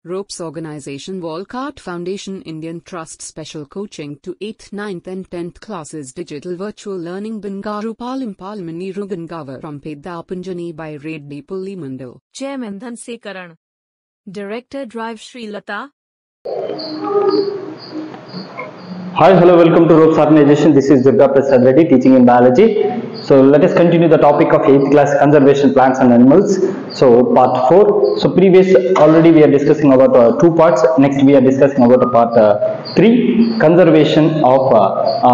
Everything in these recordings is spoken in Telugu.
Ropes Organization Walcott Foundation Indian Trust Special Coaching to 8th, 9th and 10th classes Digital Virtual Learning Bangaru Palim Palmani Rugangavar from Pedapunjani by Reddy Pulli Mandal. Chairman Dhanse Karan. Director Drive Sri Lata. Hi, hello, welcome to Ropes Organization. This is Durga Prasad Reddy teaching in biology. So let us continue the topic of 8th class conservation plants and animals. So part 4. So previous already we are discussing about uh, two parts. Next we are discussing about uh, part uh, 3 conservation of uh,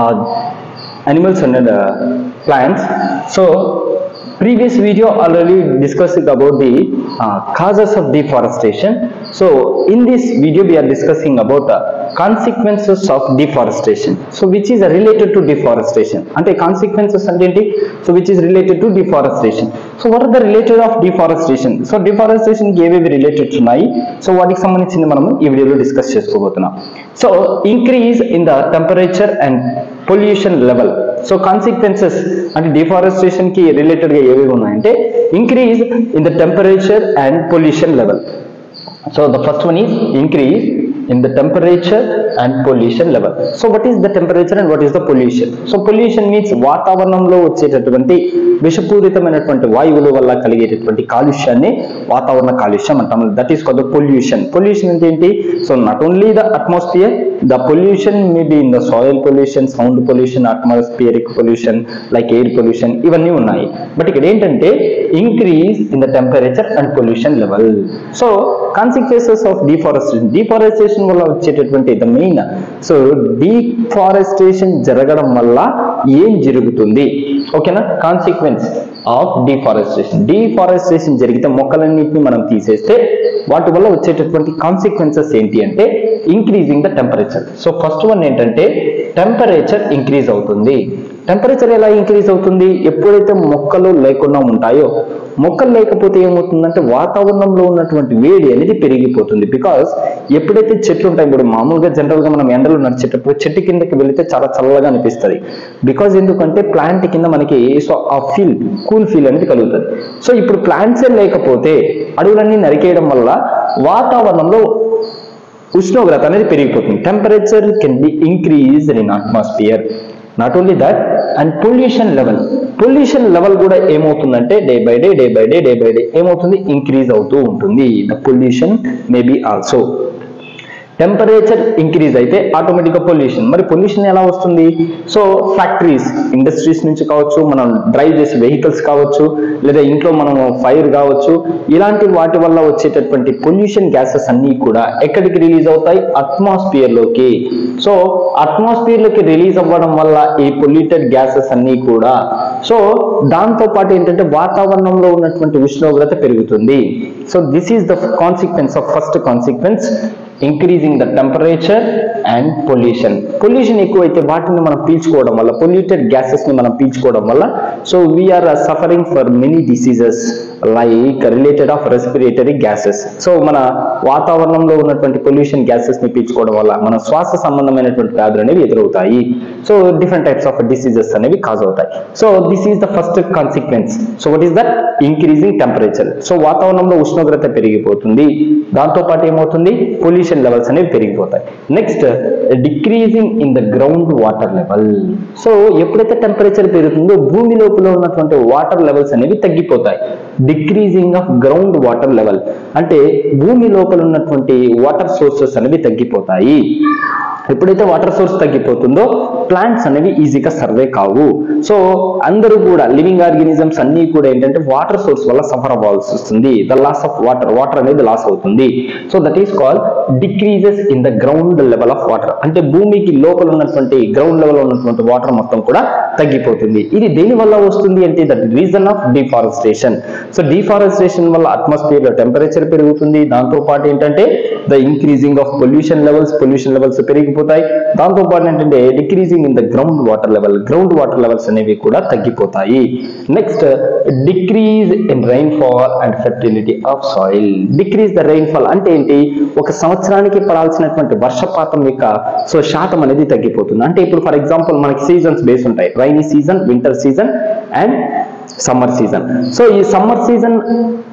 uh, animals and uh, plants. So previous video already discussed about the uh, causes of deforestation so in this video we are discussing about uh, consequences of deforestation so which is uh, related to deforestation అంటే consequences అంటే ఏంటి సో which is related to deforestation సో what are the related of deforestation సో deforestation కి ఏవేవి రిలేటెడ్ ఉన్నాయి సో వాటికి సంబంధించింది మనం ఈ వీడియోలో డిస్కస్ చేసుకోబోతున్నాం so increase in the temperature and pollution level so consequences అంటే డిఫారెస్టేషన్ కి రిలేటెడ్ గా ఏవేవి ఉన్నాయంటే increase in the temperature and pollution level so the first one is increase in the temperature and pollution level so what is the temperature and what is the pollution so pollution means వాతావరణంలో వచ్చేటటువంటి విషపూరితమైనటువంటి వాయువుల వల్ల కలిగేటటువంటి కాలుష్యాన్ని వాతావరణ కాలుష్యం అంటాం that is call the pollution pollution అంటే ఏంటి so not only the atmosphere the pollution may be in the soil pollution sound pollution atmospheric pollution like air pollution ఇవన్నీ ఉన్నాయి బట్ ఇక్కడ ఏంటంటే increase in the temperature and pollution level so consequences of deforestation deforestation వల్ల వచ్చేటటువంటి ద మెయిన్ సో డిఫారెస్టేషన్ జరగడం వల్ల ఏం జరుగుతుంది ఓకేనా కాన్సిక్వెన్స్ ఆఫ్ డిఫారెస్టేషన్ డిఫారెస్టేషన్ జరిగితే మొక్కలన్నింటినీ మనం తీసేస్తే వాటి వల్ల వచ్చేటటువంటి కాన్సిక్వెన్సెస్ ఏంటి అంటే increasing the temperature so first one ఏంటంటే టెంపరేచర్ ఇంక్రీజ్ అవుతుంది టెంపరేచర్ ఎలా ఇంక్రీజ్ అవుతుంది ఎప్పుడైతే మొక్కలు లేకుండా ఉంటాయో మొక్కలు లేకపోతే ఏమవుతుందంటే వాతావరణంలో ఉన్నటువంటి వేడి అనేది పెరిగిపోతుంది బికాస్ ఎప్పుడైతే చెట్లు ఉంటాయి ఇప్పుడు మామూలుగా జనరల్ గా మనం ఎండలో నడిచేటప్పుడు చెట్టు కిందకి వెళితే చాలా చల్లగా అనిపిస్తుంది బికాజ్ ఎందుకంటే ప్లాంట్ కింద మనకి సో ఆ ఫీల్ కూల్ ఫీల్ అనేది కలుగుతుంది సో ఇప్పుడు ప్లాంట్సే లేకపోతే అడవులన్నీ నరికేయడం వల్ల వాతావరణంలో ఉష్ణోగ్రత అనేది పెరిగిపోతుంది temperature can be increase in atmosphere not only that and pollution level pollution level కూడా ఏమవుతుందంటే day by day day by day day by day ఏమవుతుంది ఇంక్రీజ్ అవుతూ ఉంటుంది the pollution may be also temperature increase అయితే ఆటోమేటిక్గా పొల్యూషన్ మరి పొల్యూషన్ ఎలా వస్తుంది సో ఫ్యాక్టరీస్ ఇండస్ట్రీస్ నుంచి కావచ్చు మనం డ్రైవ్ చేసే వెహికల్స్ కావచ్చు లేదా ఇంట్లో మనం ఫైర్ కావచ్చు ఇలాంటి వాటి వల్ల వచ్చేటటువంటి పొల్యూషన్ గ్యాసెస్ అన్నీ కూడా ఎక్కడికి రిలీజ్ అవుతాయి అట్మాస్ఫియర్ లోకి సో అట్మాస్ఫియర్ లోకి రిలీజ్ అవ్వడం వల్ల ఈ పొల్యూటెడ్ గ్యాసెస్ అన్నీ కూడా సో దాంతో పాటు ఏంటంటే వాతావరణంలో ఉన్నటువంటి ఉష్ణోగ్రత పెరుగుతుంది so this is the consequence of first consequence increasing the temperature and pollution pollution ఎక్కువైతే వాటిని మనం పీల్చుకోవడం వల్ల పొల్యూటెడ్ గ్యాసెస్ ని మనం పీల్చుకోవడం వల్ల so we are suffering for many diseases like related of respiratory gases so మన వాతావరణంలో ఉన్నటువంటి పొల్యూషన్ గ్యాసెస్ ని పీల్చుకోవడం వల్ల మన శ్వాస సంబంధమైనటువంటి వ్యాధులు అనేవి ఎదురవుతాయి so different types of diseases అనేవి కాజ్ అవుతాయి so this is the first consequence so what is that increasing temperature so వాతావరణంలో ఉష్ణోగ్రత పెరిగిపోతుంది దాంతో పాటు ఏమవుతుంది పొల్యూషన్ లెవెల్స్ అనేవి పెరిగిపోతాయి next decreasing in the ground water level so ఎప్పుడైతే టెంపరేచర్ పెరుగుతుందో భూమి లోపల ఉన్నటువంటి వాటర్ లెవెల్స్ అనేవి తగ్గిపోతాయి decreasing of ground water level అంటే భూమి లోపల ఉన్నటువంటి వాటర్ సోర్సెస్ అనేవి తగ్గిపోతాయి ఎప్పుడైతే వాటర్ సోర్స్ తగ్గిపోతుందో ప్లాంట్స్ అనేవి ఈజీగా సర్వే కావు సో అందరూ కూడా లివింగ్ ఆర్గానిజమ్స్ అన్ని కూడా ఏంటంటే వాటర్ సోర్స్ వల్ల సఫర్ అవ్వాల్సి వస్తుంది the loss of water water అనేది లాస్ అవుతుంది so that is call decreases in the ground level of water అంటే భూమికి లోపల ఉన్నటువంటి గ్రౌండ్ లెవెల్ ఉన్నటువంటి వాటర్ మొత్తం కూడా తగ్గిపోతుంది ఇది దేని వల్ల వస్తుంది అంటే that reason of deforestation so deforestation వల్ల అట్మాస్ఫియర్ లో టెంపరేచర్ పెరుగుతుంది దాంతో పాటు ఏంటంటే the increasing of pollution levels pollution levels పెరిగిపోతాయి దాంతో పాటు ఏంటంటే decreasing in the ground water level ground water levels అనేవి కూడా తగ్గిపోతాయి next decrease in rainfall and fertility of soil decrease the rainfall అంటే ఏంటి ఒక సంవత్సరానికి పడాల్సినటువంటి వర్షపాతం యొక్క సో శాతం అనేది తగ్గిపోతుంది అంటే ఇప్పుడు ఫర్ ఎగ్జాంపుల్ మనకి సీజన్స్ బేస్ ఉంటాయి rainy season winter season and summer season so ఈ సమ్మర్ సీజన్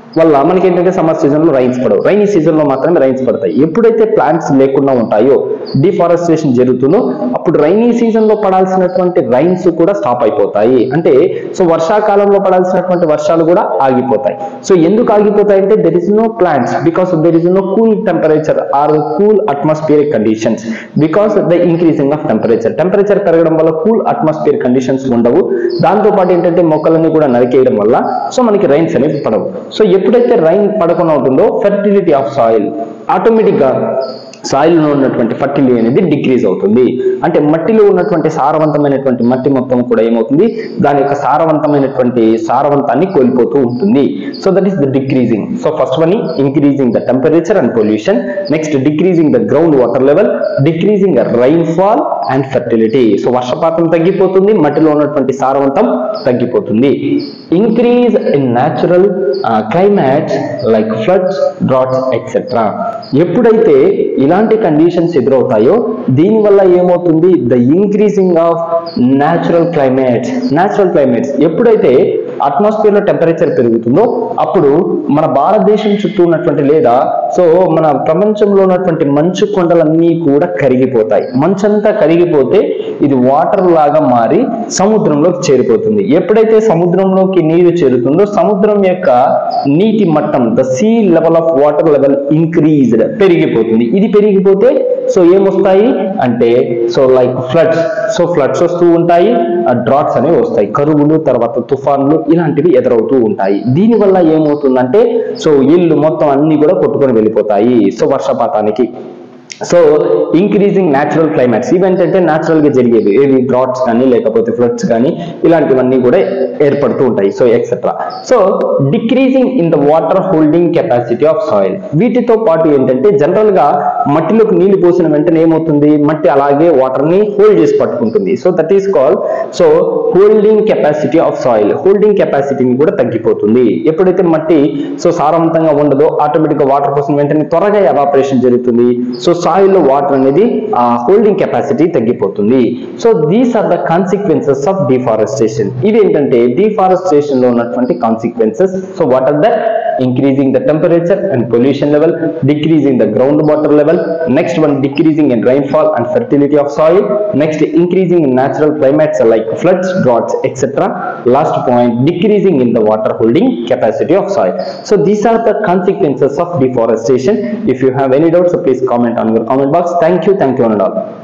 వల్ల మనకి ఏంటంటే సమ్మర్ సీజన్ లో రైన్స్ పడవు రైనీ సీజన్ లో మాత్రమే రైన్స్ పడతాయి ఎప్పుడైతే ప్లాంట్స్ లేకుండా ఉంటాయో డిఫారెస్టేషన్ జరుగుతుందో అప్పుడు రైనీ సీజన్ లో పడాల్సినటువంటి రైన్స్ కూడా స్టాప్ అయిపోతాయి అంటే సో వర్షాకాలంలో పడాల్సినటువంటి వర్షాలు కూడా ఆగిపోతాయి సో ఎందుకు ఆగిపోతాయి అంటే there is no plants because there is no cool temperature or cool atmospheric conditions because the increasing of temperature temperature పెరగడం వల్ల కూల్ అట్మాస్ఫియర్ కండిషన్స్ ఉండవు దాంతో పాటు ఏంటంటే మొక్కలన్నీ కూడా నరికేయడం వల్ల సో మనకి రైన్స్ అనేవి పడవు సో ఎప్పుడైతే రైన్ పడకుండా ఉంటుందో ఫెర్టిలిటీ ఆఫ్ సాయిల్ ఆటోమేటిక్ గా సాయిల్ లో ఉన్నటువంటి ఫర్టిలిటీ అనేది డిక్రీజ్ అవుతుంది అంటే మట్టిలో ఉన్నటువంటి సారవంతమైనటువంటి మట్టి మొత్తం కూడా ఏమవుతుంది దాని యొక్క సారవంతమైనటువంటి సారవంతాన్ని కోల్పోతూ ఉంటుంది so that is the decreasing so first one increasing the temperature and pollution next decreasing the ground water level decreasing rainfall and fertility so వర్షపాతం తగ్గిపోతుంది మట్టిలో ఉన్నటువంటి సారవంతం తగ్గిపోతుంది increase in natural climate like floods droughts etcetera ఎప్పుడైతే ఇలాంటి కండిషన్స్ ఎదురవుతాయో దీనివల్ల ఏమవుతుంది the increasing of natural climates natural climates ఎప్పుడైతే అట్మాస్ఫియర్ లో టెంపరేచర్ పెరుగుతుందో అప్పుడు మన భారతదేశం చుట్టూ ఉన్నటువంటి లేదా సో మన ప్రపంచంలో ఉన్నటువంటి మంచు కొండలన్నీ కూడా కరిగిపోతాయి మంచంతా కరిగిపోతే ఇది వాటర్ లాగా మారి సముద్రంలోకి చేరిపోతుంది ఎప్పుడైతే సముద్రంలోకి నీరు చేరుతుందో సముద్రం యొక్క నీటి మట్టం the sea level of water level increased పెరిగిపోతుంది ఇది పెరిగిపోతే సో ఏమొస్తాయి అంటే so like floods so floods వస్తూ ఉంటాయి డ్రాట్స్ అనేవి వస్తాయి కరువులు తర్వాత తుఫాన్లు ఇలాంటివి ఎదురవుతూ ఉంటాయి దీనివల్ల ఏమవుతుందంటే సో ఇల్లు మొత్తం అన్ని కూడా కొట్టుకొని వెళ్ళిపోతాయి సో వర్షపాతానికి సో ఇంక్రీజింగ్ న్యాచురల్ క్లైమాట్స్ ఇవేంటంటే న్యాచురల్ గా జరిగేవి ఏవి డ్రాట్స్ కానీ లేకపోతే ఫ్లడ్స్ కానీ ఇలాంటివన్నీ కూడా ఏర్పడుతూ ఉంటాయి so etcetera so decreasing in the water holding capacity of soil వీటితో పాటు ఏంటంటే జనరల్ గా మట్టిలోకి నీళ్లు పోసిన వెంటనే ఏమవుతుంది మట్టి అలాగే వాటర్ ని హోల్డ్ చేసి పట్టుకుంటుంది so that is call so holding capacity of soil holding కెపాసిటీని కూడా తగ్గిపోతుంది ఎప్పుడైతే మట్టి సో సారవంతంగా ఉండదో ఆటోమేటిక్ గా వాటర్ పోసిన వెంటనే త్వరగా ఎవాపరేషన్ జరుగుతుంది సో సాయిల్ లో వాటర్ అనేది ఆ హోల్డింగ్ కెపాసిటీ తగ్గిపోతుంది so these are the consequences of deforestation ఇది ఏంటంటే డిఫారెస్టేషన్ లో ఉన్నటువంటి consequences so what are that increasing the temperature and pollution level, decreasing the groundwater level, next one decreasing in rainfall and fertility of soil, next increasing in natural climates like floods, droughts, etc. Last point, decreasing in the water holding capacity of soil. So these are the consequences of deforestation. If you have any doubts, please comment on your comment box. Thank you, thank you one and all.